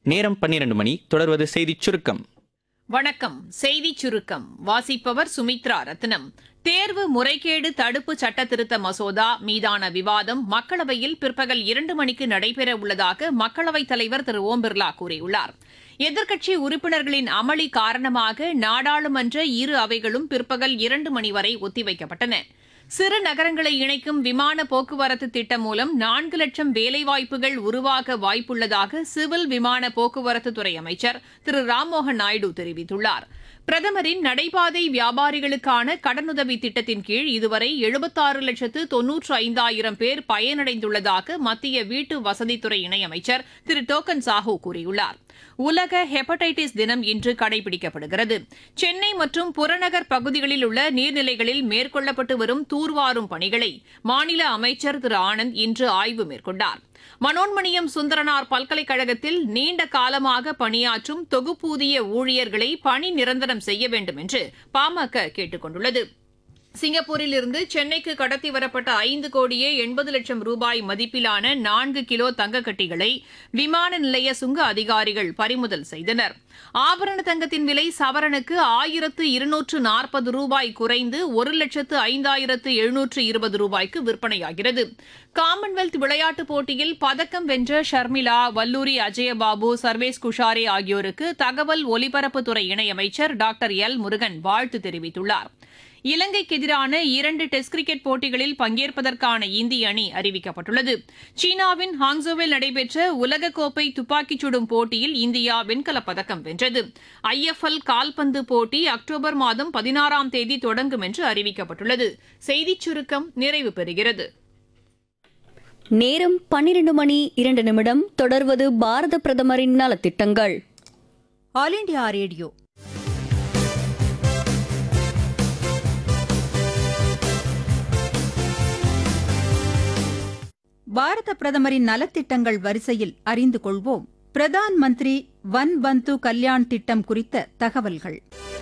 நேரம் பன்னிரண்டு மணி தொடர்வது செய்திச் சுருக்கம் வணக்கம் செய்திச் சுருக்கம் வாசிப்பவர் சுமித்ரா ரத்னம் தேர்வு முறைகேடு தடுப்பு சட்ட திருத்த மசோதா மீதான விவாதம் மக்களவையில் பிற்பகல் இரண்டு மணிக்கு நடைபெற உள்ளதாக மக்களவைத் தலைவர் திரு ஓம் பிர்லா கூறியுள்ளார் எதிர்க்கட்சி உறுப்பினர்களின் அமளி காரணமாக நாடாளுமன்ற இரு அவைகளும் பிற்பகல் இரண்டு மணி வரை ஒத்திவைக்கப்பட்டன சிறு நகரங்களை இணைக்கும் விமான போக்குவரத்து திட்டம் மூலம் நான்கு லட்சம் வேலைவாய்ப்புகள் உருவாக வாய்ப்புள்ளதாக சிவில் விமான போக்குவரத்து துறை அமைச்சர் திரு ராம்மோகன் நாயுடு தெரிவித்துள்ளார் பிரதமரின் நடைபாதை வியாபாரிகளுக்கான கடனுதவி திட்டத்தின் கீழ் இதுவரை எழுபத்தாறு லட்சத்து தொன்னூற்று ஐந்தாயிரம் பேர் பயனடைந்துள்ளதாக மத்திய வீட்டு வசதித்துறை இணையமைச்சர் திரு டோக்கன் சாஹூ கூறியுள்ளார் உலக ஹெப்படைட்டிஸ் தினம் இன்று கடைபிடிக்கப்படுகிறது சென்னை மற்றும் புறநகர் பகுதிகளில் உள்ள நீர்நிலைகளில் மேற்கொள்ளப்பட்டு வரும் தூர்வாரும் பணிகளை மாநில அமைச்சர் திரு ஆனந்த் இன்று ஆய்வு மேற்கொண்டார் மனோன்மணியம் சுந்தரனார் பல்கலைக்கழகத்தில் நீண்ட காலமாக பணியாற்றும் தொகுப்பூதிய ஊழியர்களை பணி நிரந்தரம் செய்ய வேண்டும் என்று பாமக கேட்டுக் கொண்டுள்ளது சிங்கப்பூரில் இருந்து சென்னைக்கு கடத்தி வரப்பட்ட ஐந்து கோடியே எண்பது லட்சம் ரூபாய் மதிப்பிலான நான்கு கிலோ தங்கக்கட்டிகளை விமான நிலைய சுங்க அதிகாரிகள் பறிமுதல் செய்தனர் ஆபரண தங்கத்தின் விலை சவரனுக்கு ஆயிரத்து இருநூற்று நாற்பது ரூபாய் குறைந்து ஒரு லட்சத்து ஐந்தாயிரத்து எழுநூற்று இருபது ரூபாய்க்கு விற்பனையாகிறது காமன்வெல்த் விளையாட்டுப் போட்டியில் பதக்கம் வென்ற ஷர்மிளா வல்லூரி அஜயபாபு சர்வேஸ் குஷாரே ஆகியோருக்கு தகவல் ஒலிபரப்புத்துறை இணையமைச்சர் டாக்டர் எல் முருகன் வாழ்த்து தெரிவித்துள்ளார் இலங்கைக்கு எதிரான இரண்டு டெஸ்ட் கிரிக்கெட் போட்டிகளில் பங்கேற்பதற்கான இந்திய அணி அறிவிக்கப்பட்டுள்ளது சீனாவின் ஹாங்ஸோவில் நடைபெற்ற உலகக்கோப்பை துப்பாக்கிச் சுடும் போட்டியில் இந்தியா வெண்கலப் பதக்கம் வென்றது ஐஎஃப்எல் கால்பந்து போட்டி அக்டோபர் மாதம் பதினாறாம் தேதி தொடங்கும் என்று அறிவிக்கப்பட்டுள்ளது செய்திச் சுருக்கம் நிறைவு பெறுகிறது நேரம் பன்னிரண்டு மணி இரண்டு நிமிடம் தொடர்வது பாரத பிரதமரின் நலத்திட்டங்கள் ஆல் இண்டியா ரேடியோ பாரத பிரதமரின் நலத்திட்டங்கள் வரிசையில் அறிந்து கொள்வோம் பிரதான் மந்திரி வன் பந்து கல்யாண் திட்டம் குறித்த தகவல்கள்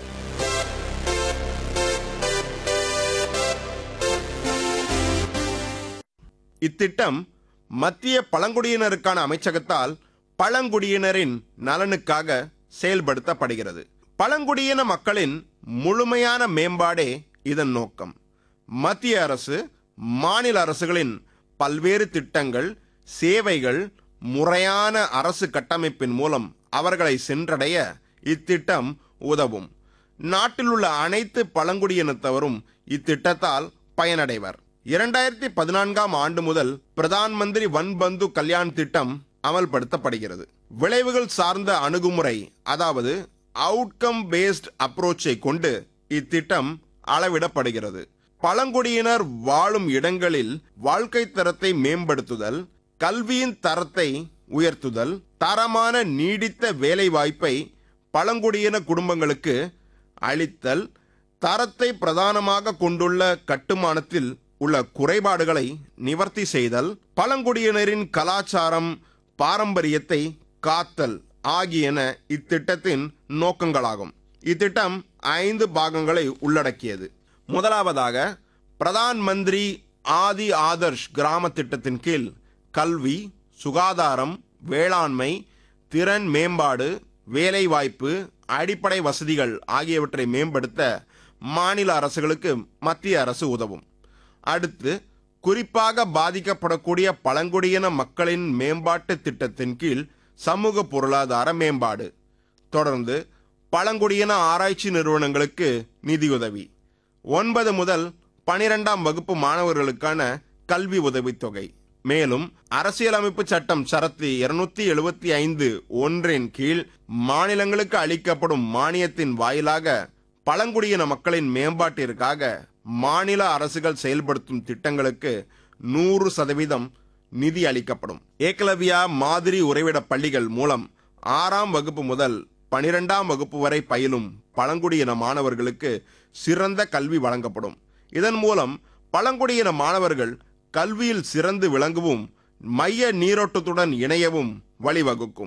இத்திட்டம் மத்திய பழங்குடியினருக்கான அமைச்சகத்தால் பழங்குடியினரின் நலனுக்காக செயல்படுத்தப்படுகிறது பழங்குடியின மக்களின் முழுமையான மேம்பாடே இதன் நோக்கம் மத்திய அரசு மாநில அரசுகளின் பல்வேறு திட்டங்கள் சேவைகள் முறையான அரசு கட்டமைப்பின் மூலம் அவர்களை சென்றடைய இத்திட்டம் உதவும் நாட்டில் உள்ள அனைத்து பழங்குடியினத்தவரும் இத்திட்டத்தால் பயனடைவர் இரண்டாயிரத்தி பதினான்காம் ஆண்டு முதல் பிரதான் மந்திரி வன் பந்து கல்யாண் திட்டம் அமல்படுத்தப்படுகிறது விளைவுகள் சார்ந்த அணுகுமுறை அதாவது அவுட்கம் பேஸ்ட் அப்ரோச்சை கொண்டு இத்திட்டம் அளவிடப்படுகிறது பழங்குடியினர் வாழும் இடங்களில் வாழ்க்கை தரத்தை மேம்படுத்துதல் கல்வியின் தரத்தை உயர்த்துதல் தரமான நீடித்த வேலைவாய்ப்பை பழங்குடியின குடும்பங்களுக்கு அளித்தல் தரத்தை பிரதானமாக கொண்டுள்ள கட்டுமானத்தில் உள்ள குறைபாடுகளை நிவர்த்தி செய்தல் பழங்குடியினரின் கலாச்சாரம் பாரம்பரியத்தை காத்தல் ஆகியன இத்திட்டத்தின் நோக்கங்களாகும் இத்திட்டம் ஐந்து பாகங்களை உள்ளடக்கியது முதலாவதாக பிரதான் மந்திரி ஆதி ஆதர்ஷ் கிராம திட்டத்தின் கீழ் கல்வி சுகாதாரம் வேளாண்மை திறன் மேம்பாடு வேலைவாய்ப்பு அடிப்படை வசதிகள் ஆகியவற்றை மேம்படுத்த மாநில அரசுகளுக்கு மத்திய அரசு உதவும் அடுத்து குறிப்பாக பாதிக்கப்படக்கூடிய பழங்குடியின மக்களின் மேம்பாட்டு திட்டத்தின் கீழ் சமூக பொருளாதார மேம்பாடு தொடர்ந்து பழங்குடியின ஆராய்ச்சி நிறுவனங்களுக்கு நிதியுதவி ஒன்பது முதல் பனிரெண்டாம் வகுப்பு மாணவர்களுக்கான கல்வி உதவித்தொகை மேலும் அரசியலமைப்பு சட்டம் சரத்து இருநூத்தி எழுபத்தி ஐந்து ஒன்றின் கீழ் மாநிலங்களுக்கு அளிக்கப்படும் மானியத்தின் வாயிலாக பழங்குடியின மக்களின் மேம்பாட்டிற்காக மாநில அரசுகள் செயல்படுத்தும் திட்டங்களுக்கு நூறு சதவீதம் நிதி அளிக்கப்படும் ஏகலவ்யா மாதிரி உறைவிட பள்ளிகள் மூலம் ஆறாம் வகுப்பு முதல் பனிரெண்டாம் வகுப்பு வரை பயிலும் பழங்குடியின மாணவர்களுக்கு சிறந்த கல்வி வழங்கப்படும் இதன் மூலம் பழங்குடியின மாணவர்கள் கல்வியில் சிறந்து விளங்கவும் மைய நீரோட்டத்துடன் இணையவும் வழிவகுக்கும்